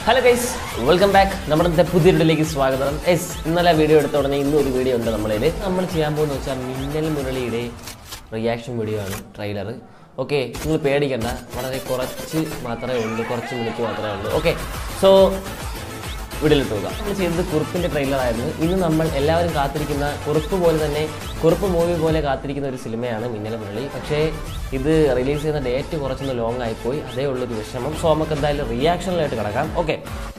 Hello guys welcome back നമ്മുടെ ഇന്നത്തെ പുതിയ വീഡിയോയിലേക്ക് സ്വാഗതം എസ് ഇന്നലെ വീഡിയോ എടുത്ത ഉടനെ ഇന്നും ഒരു വീഡിയോ ഉണ്ട് നമ്മളിൽ നമ്മൾ ചെയ്യാൻ പോകുന്നത് വെച്ചാൽ മിന്നൽ മുരളിയുടെ റിയാക്ഷൻ വീഡിയോ ആണ് ട്രെയിലർ ഓക്കെ നിങ്ങൾ പേടിക്കണ്ട വളരെ കുറച്ച് മാത്രമേ ഉള്ളൂ കുറച്ച് മിനിറ്റ് മാത്രമേ ഉള്ളൂ ഓക്കെ സോ വീഡിയോയിലിട്ട് പോകാം നമ്മൾ ചെയ്തത് കുറുപ്പിൻ്റെ ട്രെയിലറായിരുന്നു ഇന്ന് നമ്മൾ എല്ലാവരും കാത്തിരിക്കുന്ന കുറുപ്പ് പോലെ തന്നെ കുറുപ്പ് മൂവി പോലെ കാത്തിരിക്കുന്ന ഒരു സിനിമയാണ് മിന്നൽ മുരളി പക്ഷേ ഇത് റിലീസ് ചെയ്യുന്ന ഡേറ്റ് കുറച്ചൊന്ന് ലോങ് ആയിപ്പോയി അതേ ഉള്ളൊരു വിഷമം സോ നമുക്ക് എന്തായാലും റിയാക്ഷനിലായിട്ട് കിടക്കാം ഓക്കെ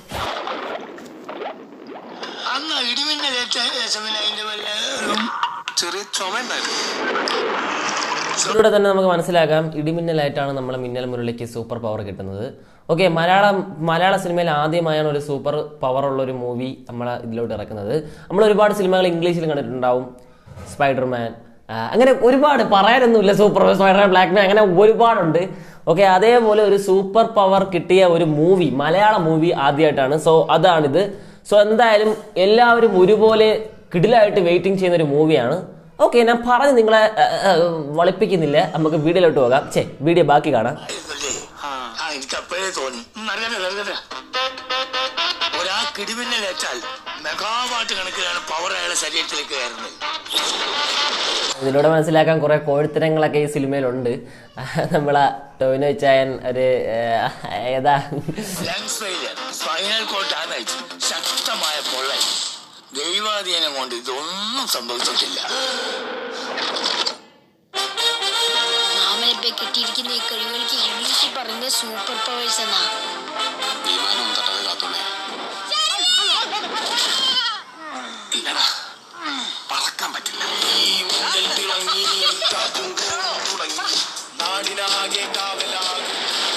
അന്ന് ഇടിമിന്നലേറ്റ ശേഷം പിന്നെ അതിന്റെ വല്ല ഒരു ചെറിയ ചുമ ഉണ്ടായിരുന്നു ഇതിലൂടെ തന്നെ നമുക്ക് മനസ്സിലാക്കാം ഇടിമിന്നലായിട്ടാണ് നമ്മളെ മിന്നൽ മുരളിക്ക് സൂപ്പർ പവർ കിട്ടുന്നത് ഓക്കെ മലയാളം മലയാള സിനിമയിൽ ആദ്യമായാണ് ഒരു സൂപ്പർ പവർ ഉള്ള ഒരു മൂവി നമ്മൾ ഇതിലോട്ട് ഇറക്കുന്നത് നമ്മൾ ഒരുപാട് സിനിമകൾ ഇംഗ്ലീഷിൽ കണ്ടിട്ടുണ്ടാവും സ്പൈഡർമാൻ ആ, അങ്ങനെ ഒരുപാട് പറയാനൊന്നുമില്ല സൂപ്പർ സ്പൈഡർമാൻ ബ്ലാക്ക് മാൻ അങ്ങനെ ഒരുപാടുണ്ട് ഓക്കെ അതേപോലെ ഒരു സൂപ്പർ പവർ കിട്ടിയ ഒരു മൂവി മലയാള മൂവി ആദ്യമായിട്ടാണ് സോ അതാണിത് സോ എന്തായാലും എല്ലാവരും ഒരുപോലെ കിടിലായിട്ട് വെയിറ്റിംഗ് ചെയ്യുന്ന ഒരു മൂവിയാണ് ഓക്കെ ഞാൻ പറഞ്ഞ് നിങ്ങളെ ആ, ആ, വളിപ്പിക്കുന്നില്ല നമുക്ക് വീഡിയോയിലോട്ട് പോകാം ചേ വീഡിയോ ബാക്കി കാണാം ഇതല്ലേ? ആ എനിക്ക് അപ്പോഴേ തോന്നി നൽകട്ടെ നൽകട്ടെ ഒരാൾക്ക് ഇടിമിന്നലേറ്റാൽ മെഗാവാട്ട് കണക്കിലാണ് പവർ അയാളെ ശരീരത്തിലേക്ക് കയറുന്നത് ഇതിലൂടെ മനസ്സിലാക്കാൻ കുറെ കോഴിത്തരങ്ങളൊക്കെ ഈ സിനിമയിലുണ്ട് നമ്മളെ ടോവിനോ ചായൻ ഒരു ആ, ഏതാ lungs failure spinal cord damage ശക്തമായ പൊള്ളൽ ദൈവാധീനം കൊണ്ട് ഇതൊന്നും സംഭവിച്ചിട്ടില്ല മാമനിപ്പെ കിട്ടിയിരിക്കുന്ന ഈ കഴിവുകൾക്ക് ഇംഗ്ലീഷിൽ പറയുന്ന സൂപ്പർ പവേഴ്സ് എന്നാ വിമാനം തട്ടാതെ കാത്തോളേ ഇല്ലടാ പറക്കാൻ പറ്റില്ല ഈ മുതൽ തിളങ്ങി കാറ്റും തുടങ്ങി നാടിനാകെ കാവലാകും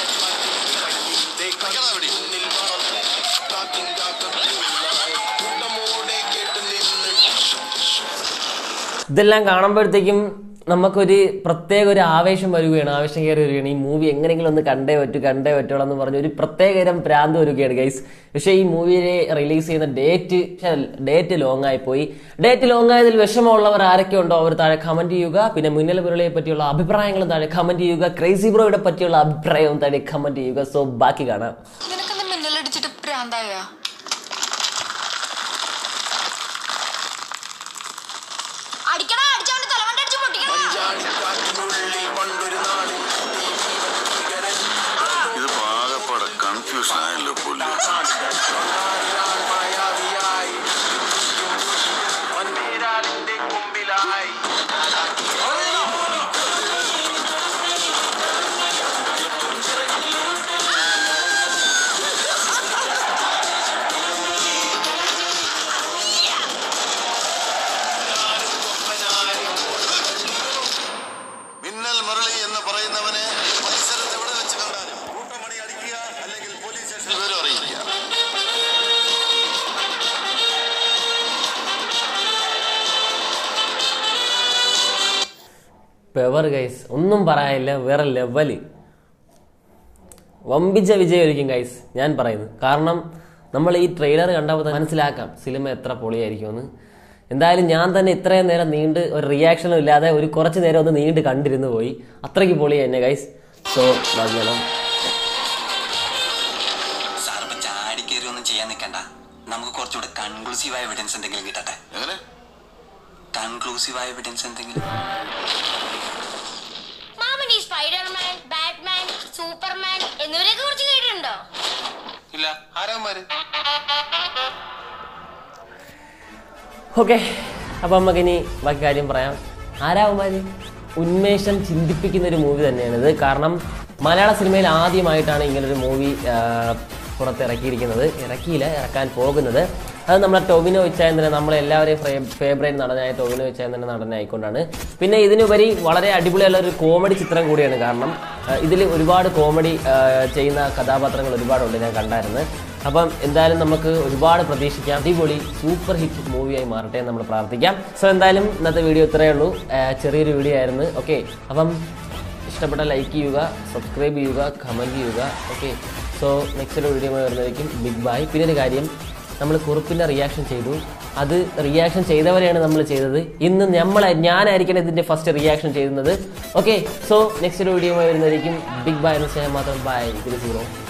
മുന്നിൽ പറന്ന് കാറ്റും കാക്കും കൂട്ടമോടെ കേട്ട് നിന്ന് ഇതെല്ലാം കാണുമ്പോഴത്തേക്കും നമുക്കൊരു പ്രത്യേക ഒരു ആവേശം വരികയാണ് ആവേശം കയറി വരികയാണ് ഈ മൂവി എങ്ങനെയെങ്കിലും ഒന്ന് കണ്ടേ പറ്റൂ കണ്ടേ പറ്റുള്ളൂ എന്ന് പറഞ്ഞ് ഒരു പ്രത്യേക തരം ഭ്രാന്ത് വരികയാണ് ഗൈസ് പക്ഷേ ഈ മൂവിയെ റിലീസ് ചെയ്യുന്ന ഡേറ്റ് ഡേറ്റ് ലോങ് ആയി പോയി ഡേറ്റ് ലോങ് ആയതിൽ വിഷമമുള്ളവർ ആരൊക്കെ ഉണ്ടോ അവർ താഴെ കമന്റ് ചെയ്യുക പിന്നെ മുന്നൽ മുരളിയെ പറ്റിയുള്ള അഭിപ്രായങ്ങളും താഴെ കമന്റ് ചെയ്യുക ക്രേസി ബ്രോയുടെ പറ്റിയുള്ള അഭിപ്രായവും താഴെ കമന്റ് ചെയ്യുക സോ ബാക്കി കാണാം നിനക്കെന്താ മിന്നലടിച്ചിട്ട് പ്രാന്തായ അടിക്കടാ അടിച്ചവന്റെ തലവണ്ട അടിച്ച് പൊട്ടിക്കടാ കാറ്റിനുള്ളിൽ പണ്ടൊരു നാളിൽ ഇത് പാകപ്പാടെ കൺഫ്യൂഷൻ ആയല്ലോ പുള്ളി മായാവിയായി മന്ദിരാലിന്റെ കുമ്പിലായി മിന്നൽ മുരളി എന്ന് പറയുന്നവനെ പരിസരത്ത് എവിടെ വെച്ച് കണ്ടാലും കൂട്ടമണി അടിക്കുക അല്ലെങ്കിൽ പോലീസ് സ്റ്റേഷനിൽ വിവരം അറിയിക്കുക പെവർ ഗൈസ് ഒന്നും പറയാനില്ല വേറെ ലെവല് വമ്പിച്ച വിജയമായിരിക്കും ഗൈസ് ഞാൻ പറയുന്നു കാരണം നമ്മൾ ഈ ട്രെയിലർ കണ്ടപ്പോൾ തന്നെ മനസ്സിലാക്കാം സിനിമ എത്ര പൊളിയായിരിക്കുമെന്ന് എന്തായാലും ഞാൻ തന്നെ ഇത്രയും നേരം നീണ്ട് ഒരു റിയാക്ഷനും ഇല്ലാതെ ഒരു കുറച്ച് നേരം ഒന്ന് നീണ്ട് കണ്ടിരുന്നു പോയി അത്രയ്ക്ക് പൊളി തന്നെ ഗൈസ് സോ ബാക്കിയാണ് സാർ ഇപ്പൊ ചാടി കയറി ഒന്നും ചെയ്യാൻ നിൽക്കണ്ട നമുക്ക് കുറച്ചുകൂടെ കൺക്ലൂസീവ് എവിഡൻസ് എന്തെങ്കിലും കിട്ടട്ടെ എങ്ങനെ കൺക്ലൂസീവ് എവിഡൻസ് എന്തെങ്കിലും മാമൻ ഈ സ്പൈഡർമാൻ ബാറ്റ്മാൻ സൂപ്പർമാൻ എന്നിവരെയൊക്കെ കുറിച്ച് കേട്ടിട്ടുണ്ടോ ഇല്ല ആരാമാര് ഓക്കെ അപ്പം നമുക്കിനി ബാക്കി കാര്യം പറയാം ആരാവുമാര് ഉന്മേഷം ചിന്തിപ്പിക്കുന്ന ഒരു മൂവി തന്നെയാണിത് കാരണം മലയാള സിനിമയിൽ ആദ്യമായിട്ടാണ് ഇങ്ങനൊരു മൂവി പുറത്തിറക്കിയിരിക്കുന്നത് ഇറക്കിയില്ല ഇറക്കാൻ പോകുന്നത് അത് നമ്മുടെ ടൊവിനോ വിച്ചായന്തനെ നമ്മളെല്ലാവരെയും ഫേവറേറ്റ് നടനായ ടൊവിനോ വിച്ചായന്തൻ്റെ നടനായിക്കൊണ്ടാണ് പിന്നെ ഇതിനുപരി വളരെ അടിപൊളിയുള്ള ഒരു കോമഡി ചിത്രം കൂടിയാണ് കാരണം ഇതിൽ ഒരുപാട് കോമഡി ചെയ്യുന്ന കഥാപാത്രങ്ങൾ ഒരുപാടുണ്ട് ഞാൻ കണ്ടായിരുന്നു അപ്പം എന്തായാലും നമുക്ക് ഒരുപാട് പ്രതീക്ഷിക്കാം അടിപൊളി സൂപ്പർ ഹിറ്റ് മൂവിയായി മാറട്ടെ എന്ന് നമ്മൾ പ്രാർത്ഥിക്കാം സോ എന്തായാലും ഇന്നത്തെ വീഡിയോ ഇത്രയേ ഉള്ളൂ ആ, ചെറിയൊരു വീഡിയോ ആയിരുന്നു ഓക്കെ അപ്പം ഇഷ്ടപ്പെട്ട ലൈക്ക് ചെയ്യുക സബ്സ്ക്രൈബ് ചെയ്യുക കമൻറ്റ് ചെയ്യുക ഓക്കെ സോ നെക്സ്റ്റ് ഒരു വീഡിയോ വരുന്നതായിരിക്കും ബിഗ് ബൈ പിന്നെ ഒരു കാര്യം നമ്മൾ കുറുപ്പിൻ്റെ റിയാക്ഷൻ ചെയ്തു അത് റിയാക്ഷൻ ചെയ്തവരെയാണ് നമ്മൾ ചെയ്തത് ഇന്ന് നമ്മളെ ഞാനായിരിക്കണം ഇതിൻ്റെ ഫസ്റ്റ് റിയാക്ഷൻ ചെയ്യുന്നത് ഓക്കെ സോ നെക്സ്റ്റ് ഒരു വീഡിയോ വരുന്നതായിരിക്കും ബിഗ് ബൈ എന്ന് സ്നേഹം മാത്രം ബൈ സീറോ